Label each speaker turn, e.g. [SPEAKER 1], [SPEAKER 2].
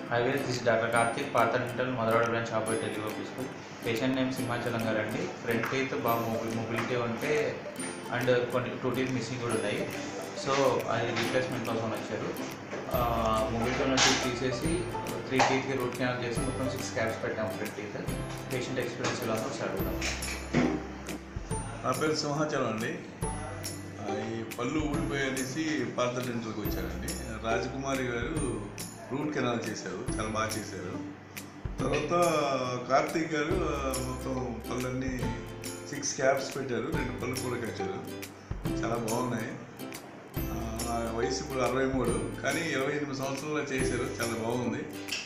[SPEAKER 1] highway this doctor Karthik పాత dental మదరాడ branch operate delivery ఆఫీస్కు పేషెంట్ నేమ్ సింహాచలం గారు అండి ఫ్రంట్ టీత్ బాగా మొబిల్ మొబిలిటీ ఉంటే అండ్ కొన్ని టూ టీత్ మిస్సింగ్ కూడా ఉన్నాయి సో అది రీప్లేస్మెంట్ కోసం వచ్చారు మొబిలిటీ ఉన్న టీత్ తీసేసి త్రీ టీత్కి రూట్ కెనాల్ చేసి మొత్తం సిక్స్ క్యాప్స్ పెట్టాము ఫ్రంట్ టీత్ పేషెంట్ ఎక్స్పీరియన్స్ ఎలా ఉందో ఒకసారి అడుగుదాం
[SPEAKER 2] నా పేరు సింహాచలం అండి ఆ, ఈ పళ్ళు ఊడిపోయేసి పాత డెంటల్కి వచ్చారండి రాజకుమారి గారు రూట్ కెనాల్ చేశారు చాలా బాగా చేశారు తర్వాత కార్తీక్ గారు ఆ, మొత్తం పళ్ళన్నీ సిక్స్ క్యాప్స్ పెట్టారు రెండు పళ్ళు కూడా కట్టారు చాలా బాగున్నాయి ఆ, నా వయసు ఇప్పుడు అరవై మూడు కానీ ఇరవై ఎనిమిది సంవత్సరాలు చేశారు చాలా బాగుంది